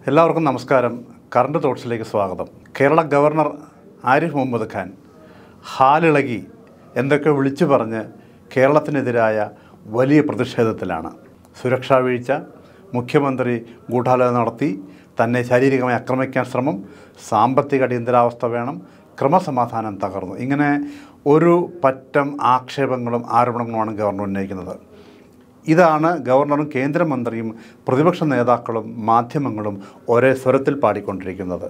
എല്ലാവർക്കും നമസ്കാരം കറണ്ട് തോട്ട്സിലേക്ക് സ്വാഗതം കേരള ഗവർണർ ആരിഫ് മുഹമ്മദ് ഖാൻ ഹാലിളകി എന്തൊക്കെ വിളിച്ചു പറഞ്ഞ് കേരളത്തിനെതിരായ വലിയ പ്രതിഷേധത്തിലാണ് സുരക്ഷാ വീഴ്ച മുഖ്യമന്ത്രി ഗൂഢാലോചന നടത്തി തന്നെ ശാരീരികമായി ആക്രമിക്കാൻ ശ്രമം സാമ്പത്തിക അടിയന്തരാവസ്ഥ വേണം ക്രമസമാധാനം തകർന്നു ഇങ്ങനെ ഒരു പറ്റം ആക്ഷേപങ്ങളും ആരോപണങ്ങളുമാണ് ഗവർണർ ഉന്നയിക്കുന്നത് ഇതാണ് ഗവർണറും കേന്ദ്രമന്ത്രിയും പ്രതിപക്ഷ നേതാക്കളും മാധ്യമങ്ങളും ഒരേ സ്വരത്തിൽ പാടിക്കൊണ്ടിരിക്കുന്നത്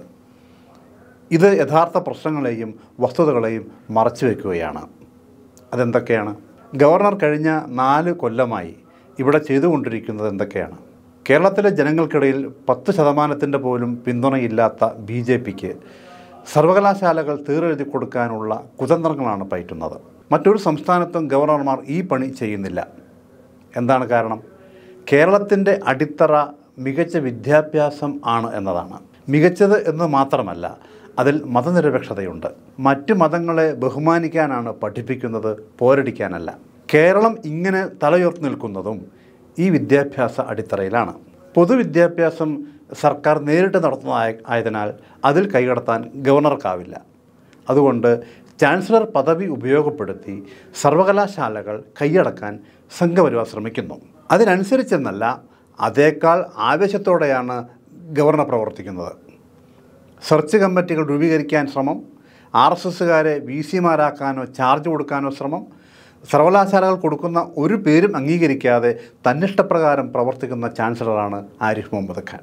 ഇത് യഥാർത്ഥ പ്രശ്നങ്ങളെയും വസ്തുതകളെയും മറച്ചു വയ്ക്കുകയാണ് അതെന്തൊക്കെയാണ് ഗവർണർ കഴിഞ്ഞ നാല് കൊല്ലമായി ഇവിടെ ചെയ്തുകൊണ്ടിരിക്കുന്നത് എന്തൊക്കെയാണ് കേരളത്തിലെ ജനങ്ങൾക്കിടയിൽ പത്ത് ശതമാനത്തിൻ്റെ പോലും പിന്തുണയില്ലാത്ത ബി ജെ പിക്ക് സർവകലാശാലകൾ തീരെഴുതി കൊടുക്കാനുള്ള കുതന്ത്രങ്ങളാണ് പയറ്റുന്നത് മറ്റൊരു സംസ്ഥാനത്തും ഗവർണർമാർ ഈ പണി ചെയ്യുന്നില്ല എന്താണ് കാരണം കേരളത്തിൻ്റെ അടിത്തറ മികച്ച വിദ്യാഭ്യാസം ആണ് എന്നതാണ് മികച്ചത് എന്ന് മാത്രമല്ല അതിൽ മതനിരപേക്ഷതയുണ്ട് മറ്റ് മതങ്ങളെ ബഹുമാനിക്കാനാണ് പഠിപ്പിക്കുന്നത് പോരടിക്കാനല്ല കേരളം ഇങ്ങനെ തലയുയർത്തി നിൽക്കുന്നതും ഈ വിദ്യാഭ്യാസ അടിത്തറയിലാണ് പൊതുവിദ്യാഭ്യാസം സർക്കാർ നേരിട്ട് നടത്തുന്ന ആയതിനാൽ അതിൽ കൈകടത്താൻ ഗവർണർക്കാവില്ല അതുകൊണ്ട് ചാൻസലർ പദവി ഉപയോഗപ്പെടുത്തി സർവകലാശാലകൾ കൈയടക്കാൻ സംഘപരിവാർ ശ്രമിക്കുന്നു അതിനനുസരിച്ചെന്നല്ല അതേക്കാൾ ആവേശത്തോടെയാണ് ഗവർണർ പ്രവർത്തിക്കുന്നത് സെർച്ച് കമ്മിറ്റികൾ രൂപീകരിക്കാൻ ശ്രമം ആർ എസ് എസ്സുകാരെ വി സിമാരാക്കാനോ ചാർജ് കൊടുക്കാനോ ശ്രമം സർവകലാശാലകൾ കൊടുക്കുന്ന ഒരു പേരും അംഗീകരിക്കാതെ തന്നിഷ്ടപ്രകാരം പ്രവർത്തിക്കുന്ന ചാൻസലറാണ് ആരിഫ് മുഹമ്മദ് ഖാൻ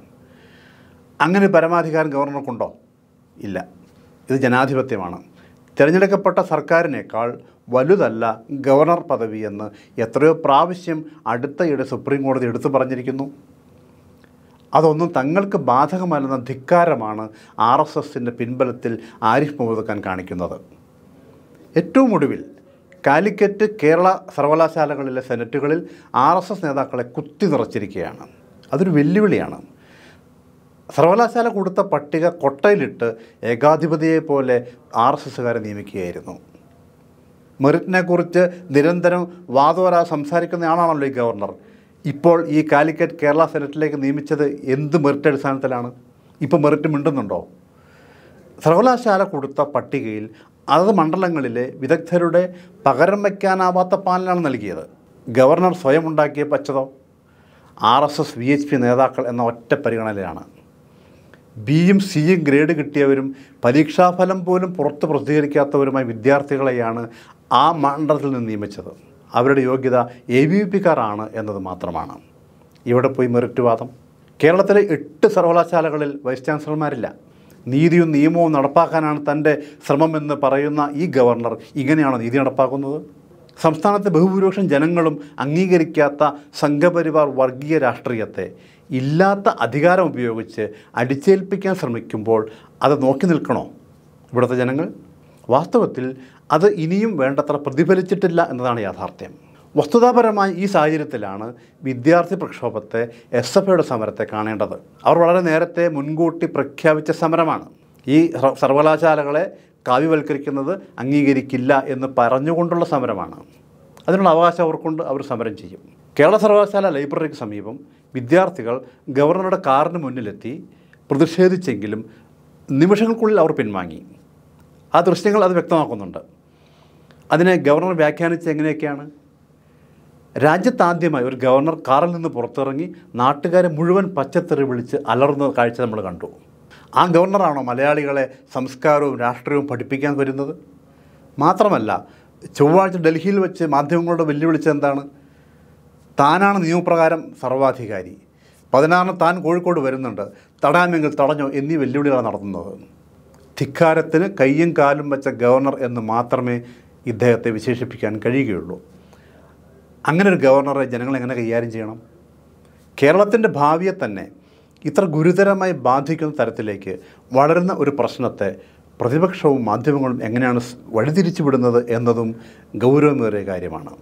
അങ്ങനെ പരമാധികാരം ഗവർണർക്കുണ്ടോ ഇല്ല ഇത് ജനാധിപത്യമാണ് തിരഞ്ഞെടുക്കപ്പെട്ട സർക്കാരിനേക്കാൾ വലുതല്ല ഗവർണർ പദവി എന്ന് എത്രയോ പ്രാവശ്യം അടുത്തയിടെ സുപ്രീം കോടതി എടുത്തു പറഞ്ഞിരിക്കുന്നു അതൊന്നും തങ്ങൾക്ക് ബാധകമല്ലെന്ന ധിക്കാരമാണ് ആർ എസ് എസിൻ്റെ പിൻബലത്തിൽ ആരിഫ് മുഹമ്മദ് ഖാൻ കാണിക്കുന്നത് ഏറ്റവും ഒടുവിൽ കാലിക്കറ്റ് കേരള സർവകലാശാലകളിലെ സെനറ്റുകളിൽ ആർ എസ് എസ് നേതാക്കളെ കുത്തി നിറച്ചിരിക്കുകയാണ് അതൊരു വെല്ലുവിളിയാണ് സർവകലാശാല കൊടുത്ത പട്ടിക കൊട്ടയിലിട്ട് ഏകാധിപതിയെ പോലെ ആർ എസ് എസ്സുകാരെ നിയമിക്കുകയായിരുന്നു മെറിറ്റിനെക്കുറിച്ച് നിരന്തരം വാദോര സംസാരിക്കുന്ന ആളാണല്ലോ ഈ ഗവർണർ ഇപ്പോൾ ഈ കാലിക്കറ്റ് കേരള സെനറ്റിലേക്ക് നിയമിച്ചത് എന്ത് മെറിറ്റ് അടിസ്ഥാനത്തിലാണ് ഇപ്പോൾ മെറിറ്റ് മിണ്ടുന്നുണ്ടോ സർവകലാശാല കൊടുത്ത പട്ടികയിൽ അതത് മണ്ഡലങ്ങളിലെ വിദഗ്ധരുടെ പകരം വയ്ക്കാനാവാത്ത പാനലാണ് നൽകിയത് ഗവർണർ സ്വയം ഉണ്ടാക്കിയ പച്ചതോ R S S V H P നേതാക്കൾ എന്ന ഒറ്റ പരിഗണനയിലാണ് ബിയും സിയും ഗ്രേഡ് കിട്ടിയവരും പരീക്ഷാഫലം പോലും പുറത്ത് പ്രസിദ്ധീകരിക്കാത്തവരുമായ വിദ്യാർത്ഥികളെയാണ് ആ മണ്ഡലത്തിൽ നിന്ന് നിയമിച്ചത് അവരുടെ യോഗ്യത എ ബി വി പിക്കാരാണ് എന്നത് മാത്രമാണ് ഇവിടെ പോയി മെറിറ്റ് വാദം കേരളത്തിലെ എട്ട് സർവകലാശാലകളിൽ വൈസ് ചാൻസലർമാരില്ല നീതിയും നിയമവും നടപ്പാക്കാനാണ് തൻ്റെ ശ്രമമെന്ന് പറയുന്ന ഈ ഗവർണർ ഇങ്ങനെയാണോ നീതി നടപ്പാക്കുന്നത് സംസ്ഥാനത്തെ ബഹുഭൂരിപക്ഷം ജനങ്ങളും അംഗീകരിക്കാത്ത സംഘപരിവാർ വർഗീയ രാഷ്ട്രീയത്തെ ഇല്ലാത്ത അധികാരം ഉപയോഗിച്ച് അടിച്ചേൽപ്പിക്കാൻ ശ്രമിക്കുമ്പോൾ അത് നോക്കി നിൽക്കണോ ഇവിടുത്തെ ജനങ്ങൾ വാസ്തവത്തിൽ അത് ഇനിയും വേണ്ടത്ര പ്രതിഫലിച്ചിട്ടില്ല എന്നതാണ് യാഥാർത്ഥ്യം വസ്തുതാപരമായി ഈ സാഹചര്യത്തിലാണ് വിദ്യാർത്ഥി പ്രക്ഷോഭത്തെ എസ് എഫ് ഐയുടെ സമരത്തെ കാണേണ്ടത് അവർ വളരെ നേരത്തെ മുൻകൂട്ടി പ്രഖ്യാപിച്ച സമരമാണ് ഈ സർ- സർവകലാശാലകളെ കാവ്യവൽക്കരിക്കുന്നത് അംഗീകരിക്കില്ല എന്ന് പറഞ്ഞുകൊണ്ടുള്ള സമരമാണ് അതിനുള്ള അവകാശം അവർക്കുണ്ട് അവർ സമരം ചെയ്യും കേരള സർവകലാശാല ലൈബ്രറിക്ക് സമീപം വിദ്യാർത്ഥികൾ ഗവർണറുടെ കാറിന് മുന്നിലെത്തി പ്രതിഷേധിച്ചെങ്കിലും നിമിഷങ്ങൾക്കുള്ളിൽ അവർ പിൻവാങ്ങി ആ ദൃശ്യങ്ങൾ അത് വ്യക്തമാക്കുന്നുണ്ട് അതിനെ ഗവർണർ വ്യാഖ്യാനിച്ച് എങ്ങനെയൊക്കെയാണ് രാജ്യത്താദ്യമായി ഒരു ഗവർണർ കാറിൽ നിന്ന് പുറത്തിറങ്ങി നാട്ടുകാരെ മുഴുവൻ പച്ചത്തെറി വിളിച്ച് അലർന്ന കാഴ്ച നമ്മൾ കണ്ടു ആ ഗവർണറാണോ മലയാളികളെ സംസ്കാരവും രാഷ്ട്രീയവും പഠിപ്പിക്കാൻ വരുന്നത് മാത്രമല്ല ചൊവ്വാഴ്ച ഡൽഹിയിൽ വെച്ച് മാധ്യമങ്ങളോട് വെല്ലുവിളിച്ചത് എന്താണ് താനാണ് നിയമപ്രകാരം സർവാധികാരി പതിനാറിന് താൻ കോഴിക്കോട് വരുന്നുണ്ട് തടാമെങ്കിൽ തടഞ്ഞോ എന്നീ വെല്ലുവിളികളാണ് നടത്തുന്നത് ധിക്കാരത്തിന് കയ്യും കാലും വെച്ച ഗവർണർ എന്ന് മാത്രമേ ഇദ്ദേഹത്തെ വിശേഷിപ്പിക്കാൻ കഴിയുകയുള്ളൂ അങ്ങനെ ഒരു ഗവർണറെ ജനങ്ങൾ എങ്ങനെ കൈകാര്യം ചെയ്യണം കേരളത്തിൻ്റെ ഭാവിയെ തന്നെ ഇത്ര ഗുരുതരമായി ബാധിക്കുന്ന തരത്തിലേക്ക് വളരുന്ന ഒരു പ്രശ്നത്തെ പ്രതിപക്ഷവും മാധ്യമങ്ങളും എങ്ങനെയാണ് സ് വഴിതിരിച്ചു വിടുന്നത് എന്നതും ഗൗരവമേറിയ കാര്യമാണ്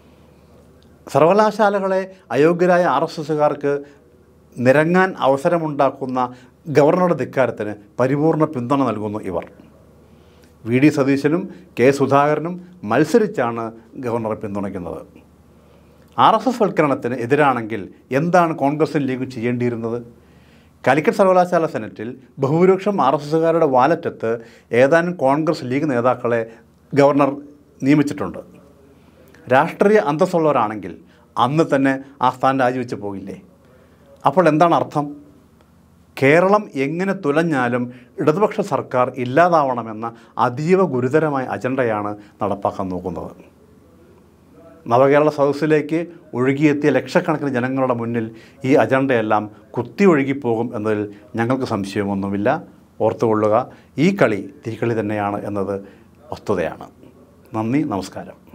സർവകലാശാലകളെ അയോഗ്യരായ ആർ എസ് എസുകാർക്ക് നിരങ്ങാൻ അവസരമുണ്ടാക്കുന്ന ഗവർണറുടെ ധിക്കാരത്തിന് പരിപൂർണ പിന്തുണ നൽകുന്നു ഇവർ വി ഡി സതീശനും കെ സുധാകരനും മത്സരിച്ചാണ് ഗവർണറെ പിന്തുണയ്ക്കുന്നത് ആർ എസ് എസ് വൽക്കരണത്തിന് എതിരാണെങ്കിൽ എന്താണ് കോൺഗ്രസും ലീഗും ചെയ്യേണ്ടിയിരുന്നത് കാലിക്കറ്റ് സർവകലാശാല സെനറ്റിൽ ബഹുഭൂരിപക്ഷം ആർ എസ് എസുകാരുടെ വാലറ്റത്ത് ഏതാനും കോൺഗ്രസ് ലീഗ് നേതാക്കളെ ഗവർണർ നിയമിച്ചിട്ടുണ്ട് രാഷ്ട്രീയ അന്തസ്സുള്ളവരാണെങ്കിൽ അന്ന് തന്നെ ആ സ്ഥാനം രാജിവെച്ച് പോകില്ലേ അപ്പോൾ എന്താണ് അർത്ഥം കേരളം എങ്ങനെ തുലഞ്ഞാലും ഇടതുപക്ഷ സർക്കാർ ഇല്ലാതാവണമെന്ന അതീവ ഗുരുതരമായ അജണ്ടയാണ് നടപ്പാക്കാൻ നോക്കുന്നത് നവകേരള സദസ്സിലേക്ക് ഒഴുകിയെത്തിയ ലക്ഷക്കണക്കിന് ജനങ്ങളുടെ മുന്നിൽ ഈ അജണ്ടയെല്ലാം കുത്തി ഒഴുകിപ്പോകും എന്നതിൽ ഞങ്ങൾക്ക് സംശയമൊന്നുമില്ല ഓർത്തുകൊള്ളുക ഈ കളി തീക്കളി തന്നെയാണ് എന്നത് വസ്തുതയാണ് നന്ദി നമസ്കാരം